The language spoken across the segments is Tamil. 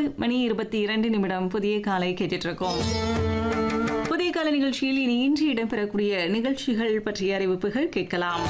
மணி இருபத்தி இரண்டு நிமிடம் புதிய காலை கேட்டுட்டு இருக்கோம் புதிய கால நிகழ்ச்சியில் இனி இன்று இடம்பெறக்கூடிய நிகழ்ச்சிகள் பற்றிய அறிவிப்புகள் கேட்கலாம்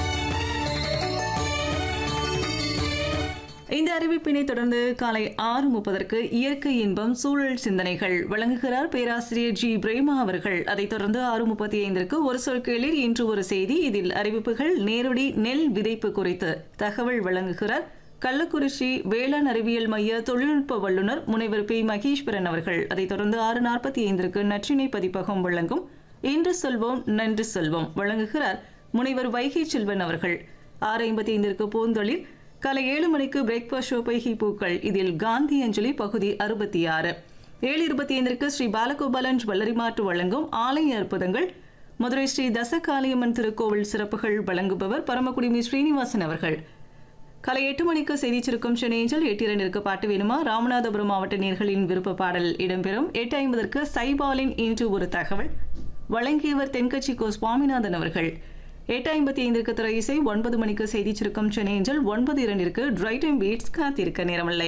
இந்த அறிவிப்பினை தொடர்ந்து காலை ஆறு முப்பதற்கு இயற்கை இன்பம் சூழல் சிந்தனைகள் வழங்குகிறார் பேராசிரியர் ஜி பிரேமா அவர்கள் அதைத் தொடர்ந்து ஆறு முப்பத்தி ஐந்திற்கு ஒரு சொல் கேளிர் இன்று ஒரு செய்தி இதில் அறிவிப்புகள் நேரடி நெல் விதைப்பு குறித்து தகவல் வழங்குகிறார் கள்ளக்குறிச்சி வேளாண் அறிவியல் மைய தொழில்நுட்ப வல்லுநர் முனைவர் பி மகேஸ்வரன் அவர்கள் அதைத் தொடர்ந்து ஆறு நாற்பத்தி ஐந்திற்கு நற்றினை பதிப்பகம் வழங்கும் இன்று சொல்வோம் நன்று சொல்வோம் வழங்குகிறார் முனைவர் வைகை செல்வன் அவர்கள் ஆறு ஐம்பத்தி ஐந்திற்கு பூந்தொழில் காலை ஏழு மணிக்கு பிரேக்ஃபாஸ்ட் ஷோ பைகி பூக்கள் இதில் காந்தி அஞ்சலி பகுதி அறுபத்தி ஆறு ஏழு இருபத்தி ஐந்திற்கு ஸ்ரீ பாலகோபாலன் ஜுவல்லரி மாற்று வழங்கும் ஆலய அற்புதங்கள் மதுரை ஸ்ரீ தசகாளியம்மன் திருக்கோவில் சிறப்புகள் வழங்குபவர் பரமக்குடிமி ஸ்ரீனிவாசன் அவர்கள் காலை எட்டு மணிக்கு செய்தி சுருக்கம் சென்னையில் எட்டு இரண்டிற்கு பாட்டு வேணுமா ராமநாதபுரம் மாவட்ட நேர்களின் விருப்ப பாடல் இடம்பெறும் எட்டு ஐம்பதற்கு சைபாலின் இன்று ஒரு தகவல் வழங்கியவர் தென்கட்சி கோ சுவாமிநாதன் அவர்கள் எட்டு ஐம்பத்தி ஐந்திற்கு திரை இசை ஒன்பது மணிக்கு செய்தி சுருக்கம் சென்னையில் ஒன்பது இரண்டிற்கு ட்ரை டைம் பீட்ஸ் காத்திருக்க நேரமில்லை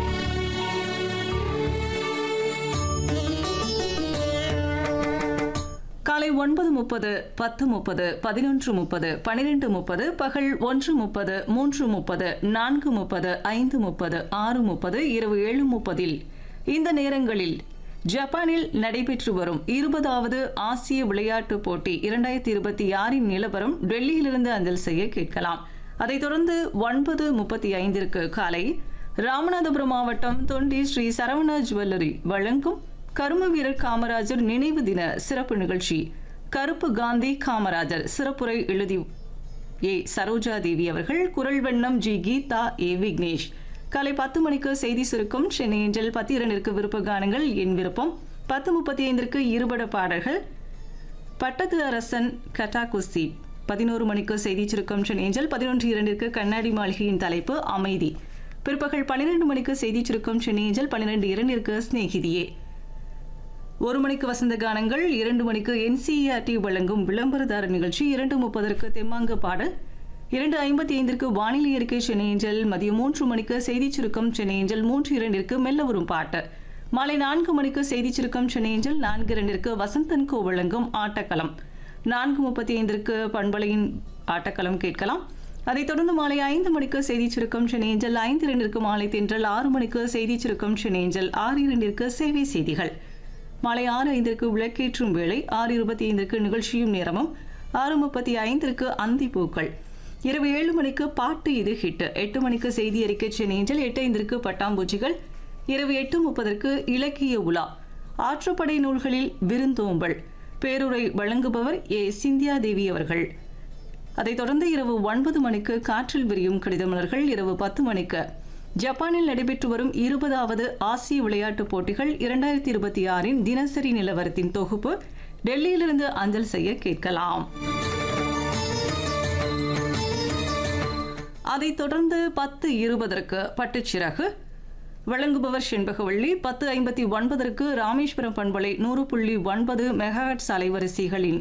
காலை ஒன்பது முப்பது பத்து முப்பது பதினொன்று முப்பது பனிரெண்டு முப்பது பகல் ஒன்று முப்பது மூன்று முப்பது நான்கு முப்பது ஐந்து முப்பது ஆறு முப்பது இரவு ஏழு முப்பதில் இந்த நேரங்களில் ஜப்பானில் நடைபெற்று வரும் இருபதாவது ஆசிய விளையாட்டுப் போட்டி இரண்டாயிரத்தி இருபத்தி ஆறின் நிலவரம் டெல்லியிலிருந்து அஞ்சல் செய்ய கேட்கலாம் அதைத் தொடர்ந்து ஒன்பது முப்பத்தி ஐந்திற்கு காலை ராமநாதபுரம் மாவட்டம் தொண்டி ஸ்ரீ சரவணா ஜுவல்லரி வழங்கும் கரும வீரர் காமராஜர் நினைவு தின சிறப்பு நிகழ்ச்சி கருப்பு காந்தி காமராஜர் சிறப்புரை எழுதி ஏ சரோஜா தேவி அவர்கள் குரல் வண்ணம் ஜி கீதா ஏ விக்னேஷ் காலை பத்து மணிக்கு செய்தி சுருக்கம் சென்னை ஏஞ்சல் பத்து இரண்டிற்கு விருப்ப கானங்கள் என் விருப்பம் பத்து முப்பத்தி ஐந்திற்கு இருபட பாடல்கள் பட்டத்து அரசன் கட்டா குஸ்தி பதினோரு மணிக்கு செய்தி சுருக்கம் சென்னை ஏஞ்சல் பதினொன்று இரண்டிற்கு கண்ணாடி மாளிகையின் தலைப்பு அமைதி பிற்பகல் பன்னிரண்டு மணிக்கு செய்தி சுருக்கம் சென்னை ஏஞ்சல் பன்னிரண்டு இரண்டிற்கு சிநேகிதியே ஒரு மணிக்கு வசந்த கானங்கள் இரண்டு மணிக்கு என்சிஇஆர்டி வழங்கும் விளம்பரதார நிகழ்ச்சி இரண்டு முப்பதற்கு தெம்மாங்கு பாடல் இரண்டு ஐம்பத்தி ஐந்திற்கு வானிலை அறிக்கை சென்னை ஏஞ்சல் மதியம் மூன்று மணிக்கு செய்திச் சுருக்கம் சென்னை ஏஞ்சல் மூன்று இரண்டிற்கு மெல்ல வரும் பாட்டு மாலை நான்கு மணிக்கு செய்திச் சுருக்கம் சென்னை ஏஞ்சல் நான்கு இரண்டிற்கு வசந்தன் கோ வழங்கும் ஆட்டக்களம் நான்கு முப்பத்தி ஐந்திற்கு பண்பலையின் ஆட்டக்களம் கேட்கலாம் அதைத் தொடர்ந்து மாலை ஐந்து மணிக்கு செய்திச் சுருக்கம் சென்னை ஏஞ்சல் ஐந்து இரண்டிற்கு மாலை தென்றல் ஆறு மணிக்கு செய்திச் சுருக்கம் சென்னை ஏஞ்சல் ஆறு இரண்டிற்கு சேவை செய்திகள் மாலை ஆறு ஐந்திற்கு விளக்கேற்றும் வேளை ஆறு இருபத்தி ஐந்திற்கு நிகழ்ச்சியும் நேரமும் ஆறு முப்பத்தி ஐந்திற்கு அந்தி பூக்கள் இரவு ஏழு மணிக்கு பாட்டு இது ஹிட் எட்டு மணிக்கு செய்தி அறிக்கை சென்னையில் எட்டு ஐந்திற்கு பட்டாம்பூச்சிகள் இரவு எட்டு முப்பதற்கு இலக்கிய உலா ஆற்றுப்படை நூல்களில் விருந்தோம்பல் பேருரை வழங்குபவர் ஏ சிந்தியா தேவி அவர்கள் அதைத் தொடர்ந்து இரவு ஒன்பது மணிக்கு காற்றில் விரியும் கடிதமலர்கள் இரவு பத்து மணிக்கு ஜப்பானில் நடைபெற்று வரும் இருபதாவது ஆசிய விளையாட்டுப் போட்டிகள் இரண்டாயிரத்தி இருபத்தி ஆறின் தினசரி நிலவரத்தின் தொகுப்பு டெல்லியிலிருந்து அஞ்சல் செய்ய கேட்கலாம் அதைத் தொடர்ந்து பத்து இருபதற்கு பட்டுச்சிறகு வழங்குபவர் செண்பகவள்ளி பத்து ஐம்பத்தி ஒன்பதற்கு ராமேஸ்வரம் பண்பலை நூறு புள்ளி ஒன்பது மெகாஹட் அலைவரிசைகளின்